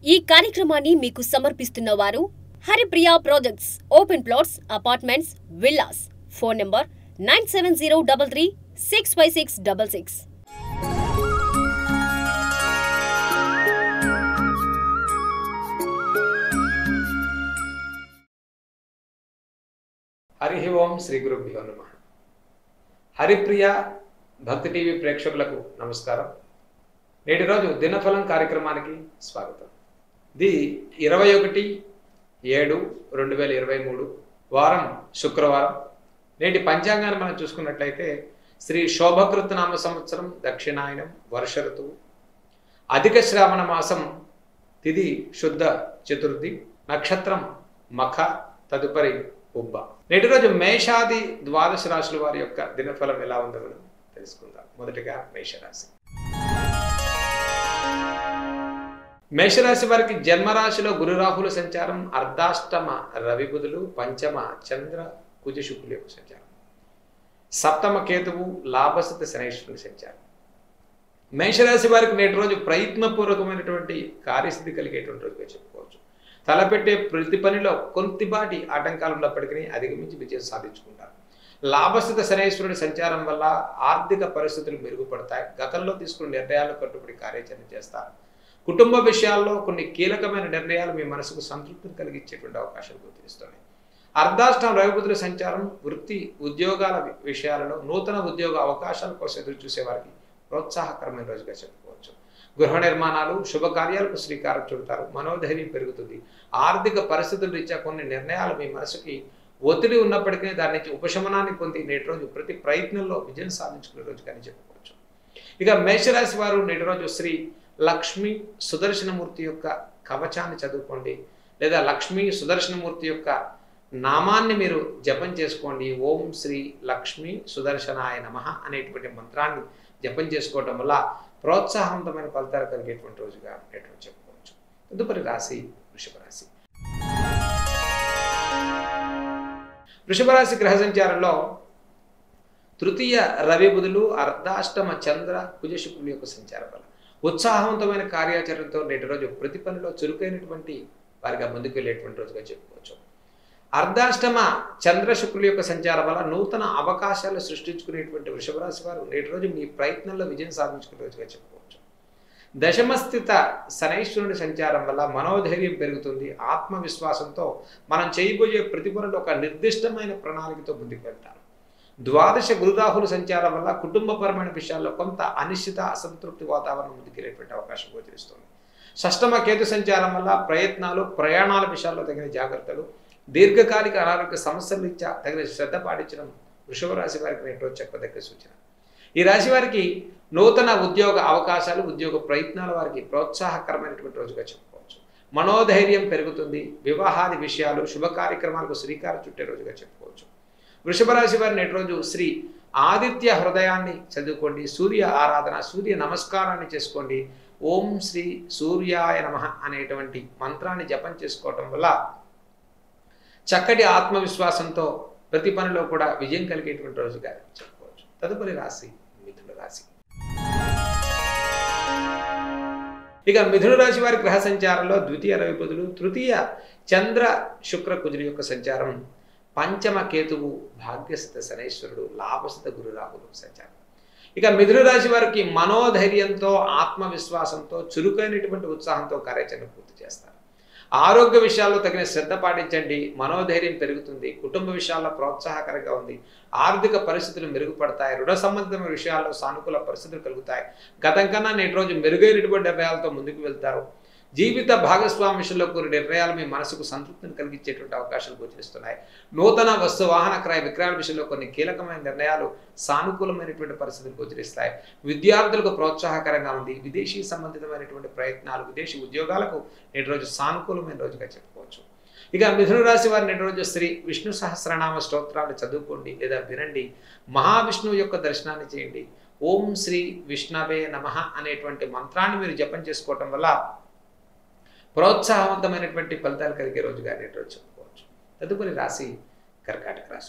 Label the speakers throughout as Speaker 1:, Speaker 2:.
Speaker 1: ఈ కార్యక్రమాన్ని మీకు సమర్పిస్తున్న వారు Haripriya projects open plots apartments villas phone number nine seven zero double three six five six double six
Speaker 2: Hari Om Shri గురుభ్యో నమ హరిప్రియ భక్తి టీవీ ప్రేక్షకులకు నమస్కారం నేటి రోజు దినఫలం కార్యక్రమానికి స్వాగతం ఇది ఇరవై ఒకటి ఏడు రెండు వేల ఇరవై మూడు వారం శుక్రవారం నేటి పంచాంగాన్ని మనం చూసుకున్నట్లయితే శ్రీ శోభకృత నామ సంవత్సరం దక్షిణాయనం వర్ష ఋతువు అధిక శ్రావణ మాసం తిది శుద్ధ చతుర్థి నక్షత్రం మఖ తదుపరి ఉబ్బ నేటి రోజు మేషాది ద్వాదశ రాశుల వారి యొక్క దినఫలం ఎలా ఉందో మనం తెలుసుకుందాం మొదటిగా మేషరాశి మేషరాశి వారికి జన్మరాశిలో గురు రాహుల సంచారం అర్ధాష్టమ రవి బుధులు పంచమ చంద్ర కుజ శుక్రుల యొక్క సంచారం సప్తమ కేతువు లాభస్థిత శనేశ్వరుని సంచారం మేషరాశి వారికి నేటి రోజు ప్రయత్నపూర్వకమైనటువంటి కార్యసిద్ధి కలిగేటువంటి రోజుగా చెప్పుకోవచ్చు తలపెట్టే ప్రతి పనిలో కొద్దిపాటి ఆటంకాలు ఉన్నప్పటికీ అధిగమించి విజయం సాధించుకుంటారు లాభస్థిత శనేశ్వరుడి సంచారం వల్ల ఆర్థిక పరిస్థితులు మెరుగుపడతాయి గతంలో తీసుకున్న నిర్ణయాలు కట్టుబడి కార్యాచరణ చేస్తారు కుటుంబ విషయాల్లో కొన్ని కీలకమైన నిర్ణయాలు మీ మనసుకు సంతృప్తిని కలిగించేటువంటి అవకాశాలు గోచరిస్తున్నాయి అర్ధాష్టం రవిబుద్ధుల సంచారం వృత్తి ఉద్యోగాల విషయాలలో నూతన ఉద్యోగ అవకాశాల కోసం ఎదురు చూసే వారికి ప్రోత్సాహకరమైన రోజుగా చెప్పుకోవచ్చు గృహ నిర్మాణాలు శుభకార్యాలకు శ్రీకారం చుడతారు మనోధైర్యం పెరుగుతుంది ఆర్థిక పరిస్థితుల రీత్యా కొన్ని నిర్ణయాలు మీ మనసుకి ఒత్తిడి ఉన్నప్పటికీ దాని నుంచి ఉపశమనాన్ని పొంది నేటి రోజు ప్రతి ప్రయత్నంలో విజయం సాధించుకునే రోజు కానీ చెప్పుకోవచ్చు ఇక మేషరాశి వారు నేటి రోజు శ్రీ లక్ష్మీ సుదర్శనమూర్తి యొక్క కవచాన్ని చదువుకోండి లేదా లక్ష్మీ సుదర్శనమూర్తి యొక్క నామాన్ని మీరు జపం చేసుకోండి ఓం శ్రీ లక్ష్మీ సుదర్శనాయ నమ అనేటువంటి మంత్రాన్ని జపం చేసుకోవటం వల్ల ప్రోత్సాహవంతమైన ఫలితాలు కలిగేటువంటి రోజుగా ఉండేటువంటి చెప్పుకోవచ్చు తదుపరి రాశి వృషభ రాశి వృషభ రాశి గ్రహ సంచారంలో తృతీయ రవి బుధులు అర్ధాష్టమ చంద్ర కుజశుక్రుల యొక్క సంచారం వల్ల ఉత్సాహవంతమైన కార్యాచరణతో నేటి రోజు ప్రతి పనిలో చురుకైనటువంటి వారిగా ముందుకు వెళ్ళేటువంటి రోజుగా చెప్పుకోవచ్చు అర్ధాష్టమ చంద్ర శుక్రుల యొక్క సంచారం వల్ల నూతన అవకాశాలు సృష్టించుకునేటువంటి వృషభ రాశి వారు నేటి రోజు మీ ప్రయత్నంలో విజయం సాధించుకునే రోజుగా చెప్పుకోవచ్చు దశమస్థిత శనైశ్వరుని సంచారం వల్ల మనోధైర్యం పెరుగుతుంది ఆత్మవిశ్వాసంతో మనం చేయబోయే ప్రతి పనులు ఒక నిర్దిష్టమైన ప్రణాళికతో ముందుకు వెళ్తారు ద్వాదశ గురురాహుల సంచారం వల్ల కుటుంబపరమైన విషయాల్లో కొంత అనిశ్చిత అసంతృప్తి వాతావరణం ముందుకెళ్ళేటువంటి అవకాశం గోచరిస్తుంది షష్టమ కేతు సంచారం వల్ల ప్రయత్నాలు ప్రయాణాల విషయాల్లో తగిన జాగ్రత్తలు దీర్ఘకాలిక అనారోగ్య సమస్యల రీత్యా తగిన శ్రద్ధ పాటించడం వృషభ రాశి వారికి నేటి రోజు చెప్పదగ్గ సూచన ఈ రాశి వారికి నూతన ఉద్యోగ అవకాశాలు ఉద్యోగ ప్రయత్నాల వారికి ప్రోత్సాహకరమైనటువంటి రోజుగా చెప్పుకోవచ్చు మనోధైర్యం పెరుగుతుంది వివాహాది విషయాలు శుభ కార్యక్రమాలకు శ్రీకారం చుట్టే రోజుగా చెప్పుకోవచ్చు వృషభ రాశి వారి నేటి రోజు శ్రీ ఆదిత్య హృదయాన్ని చదువుకోండి సూర్య ఆరాధన సూర్య నమస్కారాన్ని చేసుకోండి ఓం శ్రీ సూర్యాయ నమ అనేటువంటి మంత్రాన్ని జపం చేసుకోవటం వల్ల చక్కటి ఆత్మవిశ్వాసంతో ప్రతి పనిలో కూడా విజయం కలిగేటువంటి రోజుగా చెప్పుకోవచ్చు తదుపరి రాశి మిథున రాశి ఇక మిథున రాశి వారి గ్రహ సంచారంలో ద్వితీయ రవిపదులు తృతీయ చంద్ర శుక్ర కుజుల యొక్క సంచారం పంచమ కేతువు భాగ్యస్థిత శనైశ్వరుడు లాభస్థిత గురు రాహులు సంచారం ఇక మిథున రాశి వారికి మనోధైర్యంతో ఆత్మవిశ్వాసంతో చురుకైనటువంటి ఉత్సాహంతో కార్యాచరణ పూర్తి చేస్తారు ఆరోగ్య విషయాల్లో తగిన శ్రద్ధ పాటించండి మనోధైర్యం పెరుగుతుంది కుటుంబ విషయాల్లో ప్రోత్సాహకరంగా ఉంది ఆర్థిక పరిస్థితులు మెరుగుపడతాయి రుణ సంబంధమైన విషయాల్లో సానుకూల పరిస్థితులు కలుగుతాయి గతం కన్నా నేటి రోజు మెరుగైనటువంటి నిర్ణయాలతో ముందుకు వెళ్తారు జీవిత భాగస్వామి విషయంలో కొన్ని నిర్ణయాలు మీ మనసుకు సంతృప్తిని కలిగించేటువంటి అవకాశాలు గోచరిస్తున్నాయి నూతన వస్తు వాహన క్రయ విక్రయాల విషయంలో కొన్ని కీలకమైన నిర్ణయాలు సానుకూలమైనటువంటి పరిస్థితులు గోచరిస్తాయి విద్యార్థులకు ప్రోత్సాహకరంగా ఉంది విదేశీ సంబంధితమైనటువంటి ప్రయత్నాలు విదేశీ ఉద్యోగాలకు నేటి రోజు సానుకూలమైన రోజుగా చెప్పుకోవచ్చు ఇక మిథున రాశి వారి నేటి రోజు శ్రీ విష్ణు సహస్రనామ స్తోత్రాలు చదువుకోండి లేదా వినండి మహావిష్ణువు యొక్క దర్శనాన్ని చేయండి ఓం శ్రీ విష్ణవే నమ అనేటువంటి మంత్రాన్ని మీరు జపం చేసుకోవటం వల్ల ప్రోత్సాహవంతమైనటువంటి ఫలితాలు కలిగే రోజుగా నేటి రోజు చెప్పుకోవచ్చు తదుపరి రాశి కర్కాటక రాశి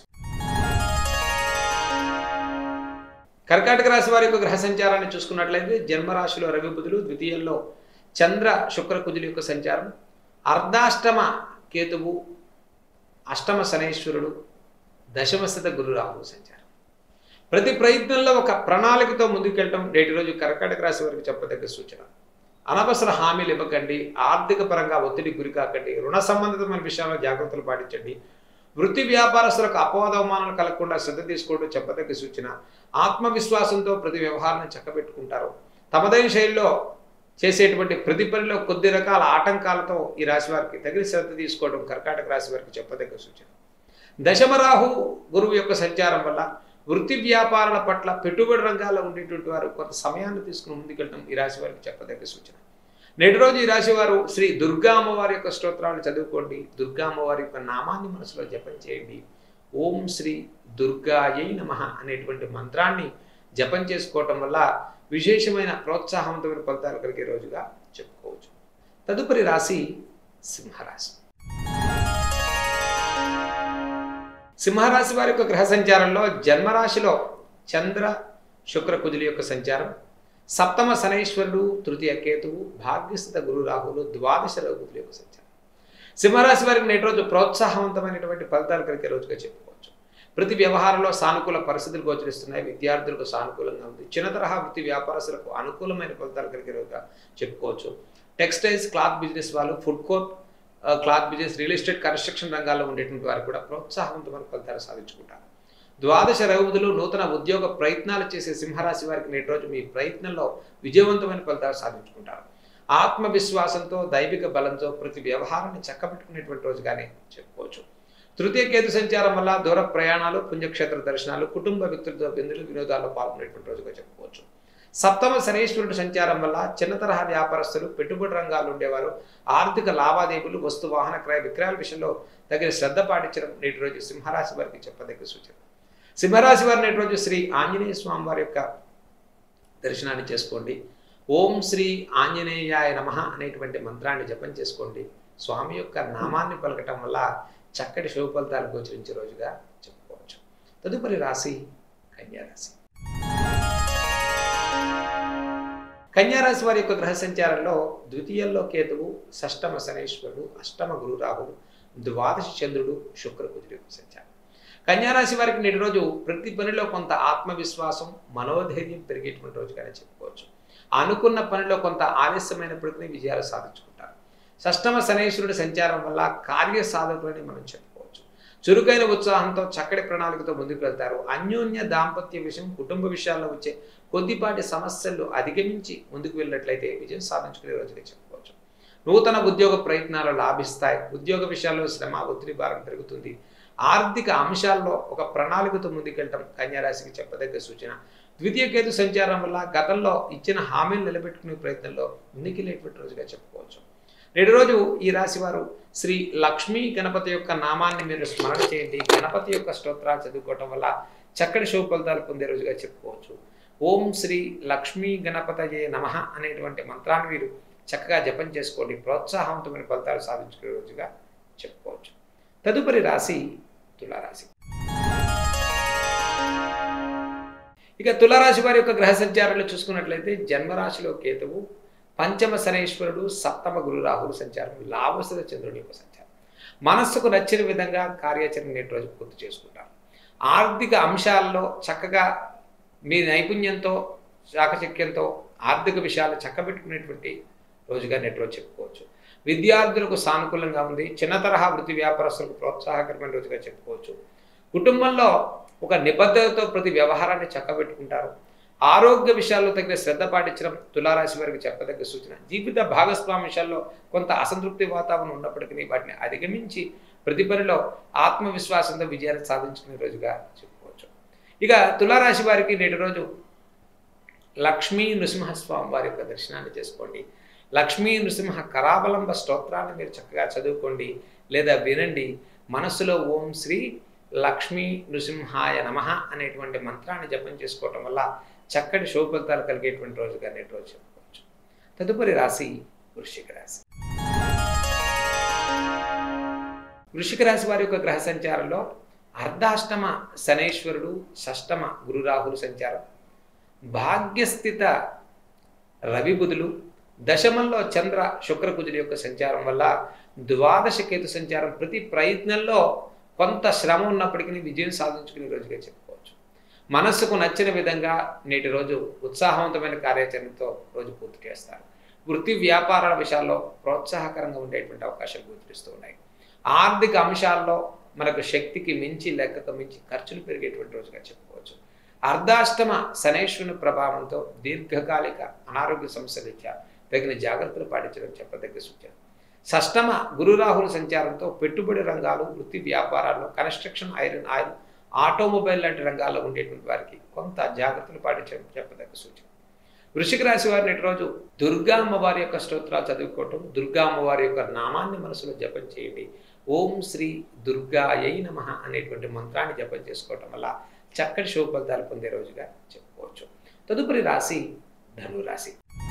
Speaker 2: కర్కాటక రాశి వారి యొక్క గ్రహ సంచారాన్ని చూసుకున్నట్లయితే జన్మరాశిలో రవి బుధులు ద్వితీయంలో చంద్ర శుక్ర కుజుల యొక్క సంచారం అర్ధాష్టమ కేతువు అష్టమ శనేశ్వరుడు దశమస్థిత గురు రాహువు సంచారం ప్రతి ప్రయత్నంలో ఒక ప్రణాళికతో ముందుకెళ్ళటం నేటి రోజు కర్కాటక రాశి వారికి చెప్పదగ్గ సూచన అనవసర హామీలు ఇవ్వకండి ఆర్థిక పరంగా ఒత్తిడికి గురి కాకండి రుణ సంబంధితమైన విషయాల్లో జాగ్రత్తలు పాటించండి వృత్తి వ్యాపారస్తులకు అపవాదవమానాలు కలగకుండా శ్రద్ధ తీసుకోవడం చెప్పదగ్గ సూచన ఆత్మవిశ్వాసంతో ప్రతి వ్యవహారాన్ని చక్కబెట్టుకుంటారు తమదైన శైలిలో చేసేటువంటి ప్రతి పనిలో కొద్ది రకాల ఆటంకాలతో ఈ రాశి వారికి తగిన శ్రద్ధ తీసుకోవడం కర్కాటక రాశి వారికి చెప్పదగ్గ సూచన దశమరాహు గురువు యొక్క సంచారం వల్ల వృత్తి వ్యాపారాల పట్ల పెట్టుబడి రంగాల్లో ఉండేటువంటి వారు కొంత సమయాన్ని తీసుకుని ముందుకెళ్ళడం ఈ రాశి వారికి చెప్పదగ్గ సూచన నేటి రోజు ఈ రాశి వారు శ్రీ దుర్గా అమ్మవారి యొక్క స్తోత్రాలను చదువుకోండి దుర్గా అమ్మవారి యొక్క నామాన్ని మనసులో జపం చేయండి ఓం శ్రీ దుర్గాయై నమ అనేటువంటి మంత్రాన్ని జపం చేసుకోవటం వల్ల విశేషమైన ప్రోత్సాహవంతమైన ఫలితాలు కలిగే రోజుగా చెప్పుకోవచ్చు తదుపరి రాశి సింహరాశి సింహరాశి వారి యొక్క గ్రహ సంచారంలో జన్మరాశిలో చంద్ర శుక్ర కుజుల యొక్క సంచారం సప్తమ శనైశ్వరుడు తృతీయ కేతువు భాగ్యస్థిత గురు రాహులు ద్వాదశ రఘుతుల యొక్క సంచారం సింహరాశి వారికి నేటి రోజు ప్రోత్సాహవంతమైనటువంటి ఫలితాలు కలిగే రోజుగా చెప్పుకోవచ్చు ప్రతి వ్యవహారంలో సానుకూల పరిస్థితులు గోచరిస్తున్నాయి విద్యార్థులకు సానుకూలంగా ఉంది చిన్న తరహా వృత్తి వ్యాపారస్తులకు అనుకూలమైన ఫలితాలు కలిగే రోజుగా చెప్పుకోవచ్చు టెక్స్టైల్స్ క్లాత్ బిజినెస్ వాళ్ళు food court cloth business real estate construction రంగాల్లో ఉండేటువంటి వారు కూడా ప్రోత్సాహవంతమైన ఫలితాలు సాధించుకుంటారు ద్వాదశ రఘువులు నూతన ఉద్యోగ ప్రయత్నాలు చేసే సింహరాశి వారికి నేటి రోజు మీ ప్రయత్నంలో విజయవంతమైన ఫలితాలు సాధించుకుంటారు ఆత్మవిశ్వాసంతో దైవిక బలంతో ప్రతి వ్యవహారాన్ని చక్కబెట్టుకునేటువంటి రోజుగానే చెప్పుకోవచ్చు తృతీయ కేతు సంచారం వల్ల దూర ప్రయాణాలు పుణ్యక్షేత్ర దర్శనాలు కుటుంబ వ్యక్తులతో విందులు వినోదాల్లో పాల్గొనేటువంటి రోజుగా చెప్పుకోవచ్చు సప్తమ శనేశ్వరుడు సంచారం వల్ల చిన్న తరహా వ్యాపారస్తులు పెట్టుబడి రంగాల్లో ఉండేవారు ఆర్థిక లావాదేవీలు వస్తు వాహన క్రయ విక్రయాల విషయంలో తగిన శ్రద్ధ పాటించడం నేటి రోజు సింహరాశి వారికి చెప్పదగ్గ సూచన సింహరాశి వారి నేటి రోజు శ్రీ ఆంజనేయ స్వామి వారి యొక్క దర్శనాన్ని చేసుకోండి ఓం శ్రీ ఆంజనేయాయ నమ అనేటువంటి మంత్రాన్ని జపం చేసుకోండి స్వామి యొక్క నామాన్ని పలకటం వల్ల చక్కటి శుభ ఫలితాలు గోచరించే రోజుగా చెప్పుకోవచ్చు తదుపరి రాశి కన్యారాశి కన్యారాశి వారి యొక్క గ్రహ సంచారంలో ద్వితీయంలో కేతువు షష్టమ శనేశ్వరుడు అష్టమ గురు రాహుడు ద్వాదశ చంద్రుడు శుక్ర కుజుడు యొక్క సంచారం కన్యారాశి వారికి నేటి రోజు ప్రతి పనిలో కొంత ఆత్మవిశ్వాసం మనోధైర్యం పెరిగేటువంటి రోజుగానే చెప్పుకోవచ్చు అనుకున్న పనిలో కొంత ఆలస్యమైనప్పటికీ విజయాలు సాధించుకుంటారు షష్టమ శనేశ్వరుడి సంచారం వల్ల కార్య సాధకులని మనం చెప్పుకోవచ్చు చురుకైన ఉత్సాహంతో చక్కటి ప్రణాళికతో ముందుకు వెళ్తారు అన్యోన్య దాంపత్య విషయం కుటుంబ విషయాల్లో వచ్చే కొద్దిపాటి సమస్యలు అధిగమించి ముందుకు వెళ్ళినట్లయితే విజయం సాధించుకునే రోజుగా చెప్పుకోవచ్చు నూతన ఉద్యోగ ప్రయత్నాలు లాభిస్తాయి ఉద్యోగ విషయాల్లో శ్రమ ఒత్తిడి భారం పెరుగుతుంది ఆర్థిక అంశాల్లో ఒక ప్రణాళికతో ముందుకెళ్ళటం కన్యారాశికి చెప్పదగ్గ సూచన ద్వితీయ కేతు సంచారం వల్ల గతంలో ఇచ్చిన హామీలు నిలబెట్టుకునే ప్రయత్నంలో ముందుకెళ్ళేటువంటి రోజుగా చెప్పుకోవచ్చు నేడు రోజు ఈ రాశి వారు శ్రీ లక్ష్మీ గణపతి యొక్క నామాన్ని మీరు స్మరణ చేయండి గణపతి యొక్క స్తోత్రాలు చదువుకోవటం వల్ల చక్కటి శుభ ఫలితాలు పొందే రోజుగా చెప్పుకోవచ్చు ఓం శ్రీ లక్ష్మీ గణపతయే నమ అనేటువంటి మంత్రాన్ని మీరు చక్కగా జపం చేసుకోండి ప్రోత్సాహవంతమైన ఫలితాలు సాధించుకునే రోజుగా చెప్పుకోవచ్చు తదుపరి రాశి తులారాశి ఇక తులారాశి వారి యొక్క గ్రహ సంచారాలు చూసుకున్నట్లయితే జన్మరాశిలో కేతువు పంచమ శనేశ్వరుడు సప్తమ గురు రాహులు సంచారం లాభస్థిత చంద్రుడి యొక్క సంచారం మనస్సుకు నచ్చిన విధంగా కార్యాచరణ నేటి రోజు పూర్తి చేసుకుంటారు ఆర్థిక అంశాల్లో చక్కగా మీ నైపుణ్యంతో చాకచక్యంతో ఆర్థిక విషయాలు చక్కబెట్టుకునేటువంటి రోజుగా నేటి రోజు చెప్పుకోవచ్చు విద్యార్థులకు సానుకూలంగా ఉంది చిన్న తరహా వృత్తి వ్యాపారస్తులకు ప్రోత్సాహకరమైన రోజుగా చెప్పుకోవచ్చు కుటుంబంలో ఒక నిబద్ధతతో ప్రతి వ్యవహారాన్ని చక్కబెట్టుకుంటారు ఆరోగ్య విషయాల్లో తగిన శ్రద్ధ పాటించడం తులారాశి వారికి చెప్పదగ్గ సూచన జీవిత భాగస్వామి విషయాల్లో కొంత అసంతృప్తి వాతావరణం ఉన్నప్పటికీ వాటిని అధిగమించి ప్రతి పనిలో ఆత్మవిశ్వాసంతో విజయాన్ని సాధించుకునే రోజుగా చెప్పుకోవచ్చు ఇక తులారాశి వారికి నేటి రోజు లక్ష్మీ నృసింహస్వామి వారి యొక్క దర్శనాన్ని చేసుకోండి లక్ష్మీ నృసింహ కరావలంబ స్తోత్రాన్ని మీరు చక్కగా చదువుకోండి లేదా వినండి మనస్సులో ఓం శ్రీ లక్ష్మీ నృసింహాయ నమ అనేటువంటి మంత్రాన్ని జపం చేసుకోవటం వల్ల చక్కటి శుభ ఫలితాలు కలిగేటువంటి రోజుగా నేటి రోజు చెప్పుకోవచ్చు తదుపరి రాశి వృశ్చిక రాశి వృశ్చిక రాశి వారి యొక్క గ్రహ సంచారంలో అర్ధాష్టమ శనేశ్వరుడు షష్టమ గురు రాహులు సంచారం భాగ్యస్థిత రవి బుధులు దశమంలో చంద్ర శుక్ర కుజుల యొక్క సంచారం వల్ల ద్వాదశ కేతు సంచారం ప్రతి ప్రయత్నంలో కొంత శ్రమ ఉన్నప్పటికీ విజయం సాధించుకునే రోజుగా చెప్పుకోవచ్చు మనస్సుకు నచ్చిన విధంగా నేటి రోజు ఉత్సాహవంతమైన కార్యాచరణతో రోజు పూర్తి చేస్తారు వృత్తి వ్యాపారాల విషయాల్లో ప్రోత్సాహకరంగా ఉండేటువంటి అవకాశాలు గోచరిస్తూ ఉన్నాయి ఆర్థిక అంశాల్లో మనకు శక్తికి మించి లెక్కకు మించి ఖర్చులు పెరిగేటువంటి రోజుగా చెప్పుకోవచ్చు అర్ధాష్టమ శనేశ్వరుని ప్రభావంతో దీర్ఘకాలిక అనారోగ్య సమస్యలు ఇచ్చా తగిన జాగ్రత్తలు పాటించడం చెప్పదగ్గ సూచన షష్టమ గురు రాహుల సంచారంతో పెట్టుబడి రంగాలు వృత్తి వ్యాపారాల్లో కన్స్ట్రక్షన్ ఐరన్ ఆయిల్ ఆటోమొబైల్ లాంటి రంగాల్లో ఉండేటువంటి వారికి కొంత జాగ్రత్తలు పాటించడం చెప్పదగ్గ సూచన వృషిక రాశి వారిని నేటి రోజు దుర్గా అమ్మవారి యొక్క స్తోత్రాలు చదువుకోవటం దుర్గా అమ్మవారి యొక్క నామాన్ని మనసులో జపం చేయండి ఓం శ్రీ దుర్గాయై నమ అనేటువంటి మంత్రాన్ని జపం చేసుకోవటం వల్ల చక్కటి శుభ ఫలితాలు పొందే రోజుగా చెప్పుకోవచ్చు తదుపరి రాశి ధనురాశి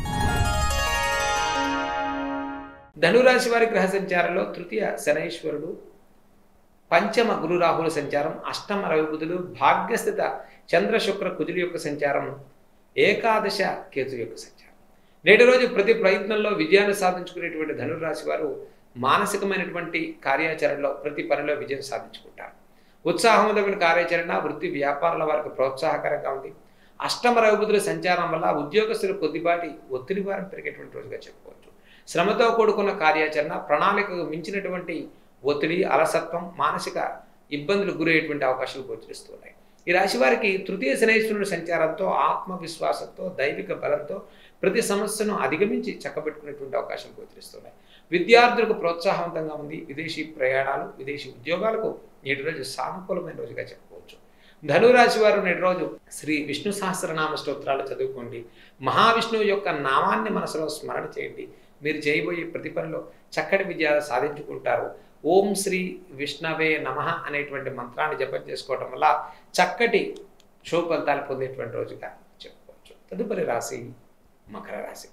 Speaker 2: ధనురాశి వారి గ్రహ సంచారంలో తృతీయ శనైశ్వరుడు పంచమ గురు రాహుల సంచారం అష్టమ రవిబుధులు భాగ్యస్థిత చంద్ర శుక్ర కుజుల యొక్క సంచారం ఏకాదశ కేతు యొక్క సంచారం నేటి రోజు ప్రతి ప్రయత్నంలో విజయాన్ని సాధించుకునేటువంటి ధనురాశి వారు మానసికమైనటువంటి కార్యాచరణలో ప్రతి పనిలో విజయం సాధించుకుంటారు ఉత్సాహవంతమైన కార్యాచరణ వృత్తి వ్యాపారాల వారికి ప్రోత్సాహకరంగా ఉంది అష్టమ రవిబుధుల సంచారం వల్ల ఉద్యోగస్తులు కొద్దిపాటి ఒత్తిడి భారం పెరిగేటువంటి రోజుగా చెప్పుకోవచ్చు శ్రమతో కూడుకున్న కార్యాచరణ ప్రణాళికకు మించినటువంటి ఒత్తిడి అలసత్వం మానసిక ఇబ్బందులు గురయ్యేటువంటి అవకాశాలు గోచరిస్తున్నాయి ఈ రాశి వారికి తృతీయ శనేశ్వరుడి సంచారంతో ఆత్మవిశ్వాసంతో దైవిక బలంతో ప్రతి సమస్యను అధిగమించి చక్కబెట్టుకునేటువంటి అవకాశాలు గోచరిస్తున్నాయి విద్యార్థులకు ప్రోత్సాహవంతంగా ఉంది విదేశీ ప్రయాణాలు విదేశీ ఉద్యోగాలకు నేటి రోజు సానుకూలమైన రోజుగా చెప్పుకోవచ్చు ధనురాశి వారు నేటి రోజు శ్రీ విష్ణు సహస్రనామ స్తోత్రాలు చదువుకోండి మహావిష్ణువు యొక్క నామాన్ని మనసులో స్మరణ చేయండి మీరు చేయబోయే ప్రతి పనిలో చక్కటి విజయాలు సాధించుకుంటారు ఓం శ్రీ విష్ణవే నమ అనేటువంటి మంత్రాన్ని జపం చేసుకోవటం వల్ల చక్కటి శుభ ఫలితాలు పొందేటువంటి రోజుగా చెప్పుకోవచ్చు తదుపరి రాశి మకర రాశి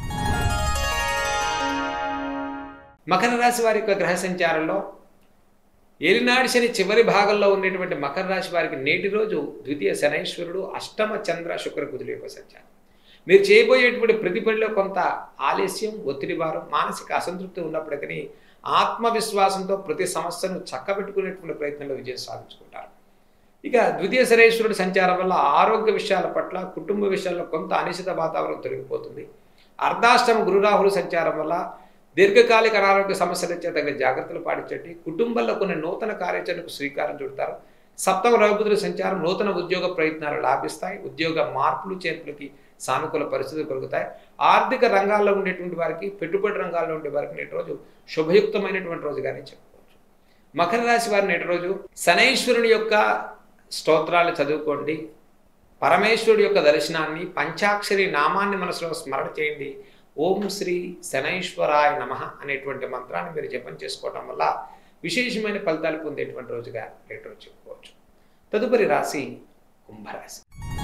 Speaker 2: మకర రాశి వారి యొక్క గ్రహ సంచారంలో ఏలినాడి శని చివరి భాగంలో ఉండేటువంటి మకర రాశి వారికి నేటి రోజు ద్వితీయ శనైశ్వరుడు అష్టమ చంద్ర శుక్ర కుదుల యొక్క సంచారం మీరు చేయబోయేటువంటి ప్రతి పనిలో కొంత ఆలస్యం ఒత్తిడి భారం మానసిక అసంతృప్తి ఉన్నప్పటికీ ఆత్మవిశ్వాసంతో ప్రతి సమస్యను చక్కబెట్టుకునేటువంటి ప్రయత్నంలో విజయం సాధించుకుంటారు ఇక ద్వితీయ శనేశ్వరుడి సంచారం వల్ల ఆరోగ్య విషయాల పట్ల కుటుంబ విషయాల్లో కొంత అనిశ్చిత వాతావరణం తొలగిపోతుంది అర్ధాష్టమ గురురాహుల సంచారం వల్ల దీర్ఘకాలిక అనారోగ్య సమస్యలు వచ్చే తగిన జాగ్రత్తలు పాటించండి కుటుంబంలో కొన్ని నూతన కార్యాచరణకు శ్రీకారం చుడతారు సప్తమ రఘుపుత్రుల సంచారం నూతన ఉద్యోగ ప్రయత్నాలు లాభిస్తాయి ఉద్యోగ మార్పులు చేర్పులకి సానుకూల పరిస్థితులు కలుగుతాయి ఆర్థిక రంగాల్లో ఉండేటువంటి వారికి పెట్టుబడి రంగాల్లో ఉండే వారికి నేటి రోజు శుభయుక్తమైనటువంటి రోజుగానే చెప్పుకోవచ్చు మకర రాశి వారి నేటి రోజు శనైశ్వరుని యొక్క స్తోత్రాలు చదువుకోండి పరమేశ్వరుడి యొక్క దర్శనాన్ని పంచాక్షరి నామాన్ని మనసులో స్మరణ చేయండి ఓం శ్రీ శనైశ్వరాయ నమ అనేటువంటి మంత్రాన్ని మీరు జపం చేసుకోవటం వల్ల విశేషమైన ఫలితాలు పొందేటువంటి రోజుగా నేటి రోజు చెప్పుకోవచ్చు తదుపరి రాశి కుంభరాశి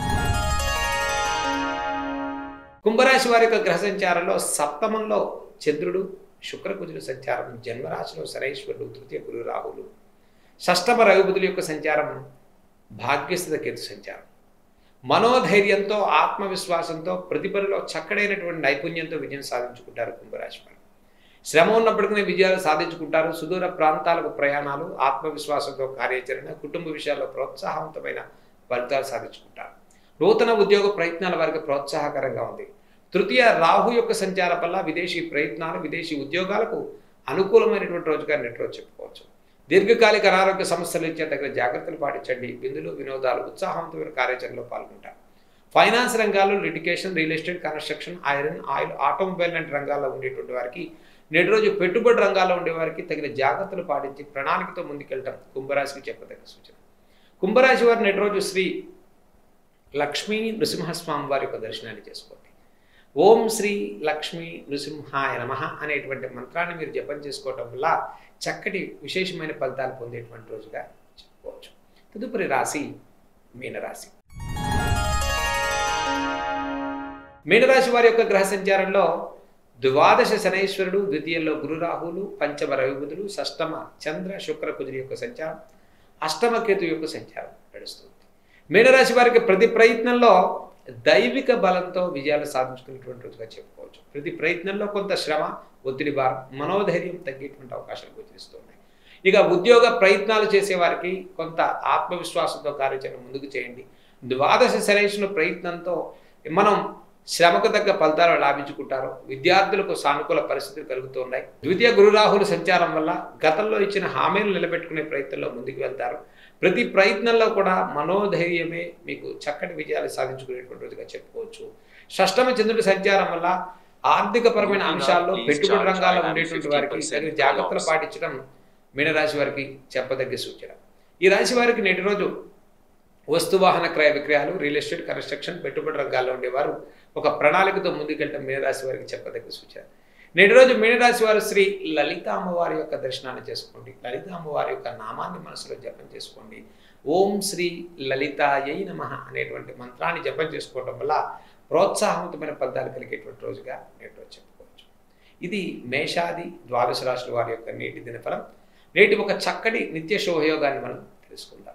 Speaker 2: కుంభరాశి వారి యొక్క గ్రహ సంచారంలో సప్తమంలో చంద్రుడు శుక్రకుజుల సంచారం జన్మరాశిలో శనైశ్వరుడు తృతీయ గురు రాహులు షష్టమ రవిబుధుల యొక్క సంచారం భాగ్యస్థిత కేతు సంచారం మనోధైర్యంతో ఆత్మవిశ్వాసంతో ప్రతిభలో చక్కడైనటువంటి నైపుణ్యంతో విజయం సాధించుకుంటారు కుంభరాశి వారు శ్రమ ఉన్నప్పటికీ విజయాలు సాధించుకుంటారు సుదూర ప్రాంతాలకు ప్రయాణాలు ఆత్మవిశ్వాసంతో కార్యాచరణ కుటుంబ విషయాల్లో ప్రోత్సాహవంతమైన ఫలితాలు సాధించుకుంటారు నూతన ఉద్యోగ ప్రయత్నాల వారికి ప్రోత్సాహకరంగా ఉంది తృతీయ రాహు యొక్క సంచారం వల్ల విదేశీ ప్రయత్నాలు విదేశీ ఉద్యోగాలకు అనుకూలమైనటువంటి రోజుగా నెట్ రోజు చెప్పుకోవచ్చు దీర్ఘకాలిక అనారోగ్య సమస్యలు ఇచ్చే తగిన జాగ్రత్తలు పాటించండి విందులు వినోదాలు ఉత్సాహవంతమైన కార్యాచరణలో పాల్గొంటారు ఫైనాన్స్ రంగాల్లో litigation real estate construction iron oil automobile లాంటి రంగాల్లో ఉండేటువంటి వారికి నేటి రోజు పెట్టుబడి రంగాల్లో ఉండే వారికి తగిన జాగ్రత్తలు పాటించి ప్రణాళికతో ముందుకెళ్ళటం కుంభరాశికి చెప్పదగ్గ సూచన కుంభరాశి వారు నేటి రోజు శ్రీ లక్ష్మీ నృసింహస్వామి వారి యొక్క దర్శనాన్ని చేసుకోండి ఓం శ్రీ లక్ష్మీ నృసింహాయ నమ అనేటువంటి మంత్రాన్ని మీరు జపం చేసుకోవటం వల్ల చక్కటి విశేషమైన ఫలితాలు పొందేటువంటి రోజుగా చెప్పుకోవచ్చు తదుపరి రాశి మీనరాశి మీనరాశి వారి యొక్క గ్రహ సంచారంలో ద్వాదశ శనైశ్వరుడు ద్వితీయంలో గురు రాహులు పంచమ రవిబుధులు షష్టమ చంద్ర శుక్ర కుజుడి యొక్క సంచారం అష్టమ కేతు యొక్క సంచారం నడుస్తుంది మీనరాశి వారికి ప్రతి ప్రయత్నంలో దైవిక బలంతో విజయాలు సాధించుకునేటువంటి రోజుగా చెప్పుకోవచ్చు ప్రతి ప్రయత్నంలో కొంత శ్రమ ఒత్తిడి భారం మనోధైర్యం తగ్గేటువంటి అవకాశాలు గోచరిస్తున్నాయి ఇక ఉద్యోగ ప్రయత్నాలు చేసే వారికి కొంత ఆత్మవిశ్వాసంతో కార్యాచరణ ముందుకు చేయండి ద్వాదశ శరేషణ ప్రయత్నంతో మనం శ్రమకు తగ్గ ఫలితాలు లాభించుకుంటారు విద్యార్థులకు సానుకూల పరిస్థితులు కలుగుతున్నాయి ద్వితీయ గురురాహుల సంచారం వల్ల గతంలో ఇచ్చిన హామీలు నిలబెట్టుకునే ప్రయత్నంలో ముందుకు వెళ్తారు ప్రతి ప్రయత్నంలో కూడా మనోధైర్యమే మీకు చక్కటి విజయాలు సాధించుకునేటువంటి రోజుగా చెప్పుకోవచ్చు షష్టమ చంద్రుడి సంచారం వల్ల ఆర్థికపరమైన అంశాల్లో పెట్టుబడి రంగాల్లో ఉండేటువంటి వారికి తగిన జాగ్రత్తలు పాటించడం మీనరాశి వారికి చెప్పదగ్గ సూచన ఈ రాశి వారికి నేటి రోజు వస్తు వాహన క్రయ విక్రయాలు రియల్ ఎస్టేట్ కన్స్ట్రక్షన్ పెట్టుబడి రంగాల్లో ఉండేవారు ఒక ప్రణాళికతో ముందుకెళ్ళడం మీనరాశి వారికి చెప్పదగ్గ సూచన నేటి రోజు మీనరాశి వారు శ్రీ లలిత అమ్మవారి యొక్క దర్శనాన్ని చేసుకోండి లలిత అమ్మవారి యొక్క నామాన్ని మనసులో జపం చేసుకోండి ఓం శ్రీ లలితాయై నమ అనేటువంటి మంత్రాన్ని జపం చేసుకోవడం వల్ల ప్రోత్సాహవంతమైన ఫలితాలు కలిగేటువంటి రోజుగా నేటి రోజు చెప్పుకోవచ్చు ఇది మేషాది ద్వాదశ రాశుల వారి యొక్క నేటి దినఫలం నేటి ఒక చక్కటి నిత్య శుభయోగాన్ని మనం తెలుసుకుందాం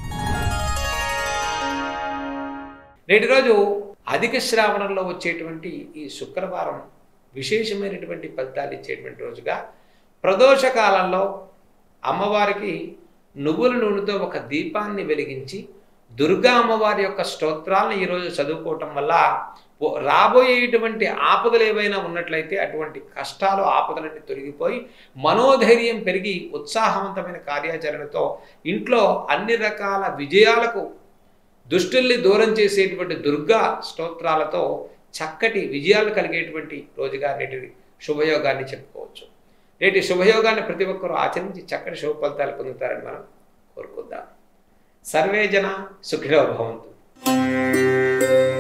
Speaker 2: నేటి రోజు అధిక శ్రావణంలో వచ్చేటువంటి ఈ శుక్రవారం విశేషమైనటువంటి ఫలితాలు ఇచ్చేటువంటి రోజుగా ప్రదోష కాలంలో అమ్మవారికి నువ్వుల నూనెతో ఒక దీపాన్ని వెలిగించి దుర్గా అమ్మవారి యొక్క స్తోత్రాలను ఈరోజు చదువుకోవటం వల్ల ఓ- రాబోయేటువంటి ఆపదలు ఏవైనా ఉన్నట్లయితే అటువంటి కష్టాలు ఆపదలన్నీ తొలగిపోయి మనోధైర్యం పెరిగి ఉత్సాహవంతమైన కార్యాచరణతో ఇంట్లో అన్ని రకాల విజయాలకు దుష్టుల్ని దూరం చేసేటువంటి దుర్గా స్తోత్రాలతో చక్కటి విజయాలు కలిగేటువంటి రోజుగా నేటి శుభయోగాన్ని చెప్పుకోవచ్చు నేటి శుభయోగాన్ని ప్రతి ఒక్కరూ ఆచరించి చక్కటి శుభ ఫలితాలు పొందుతారని మనం కోరుకుందాం సర్వే జన సుఖినో భవంతు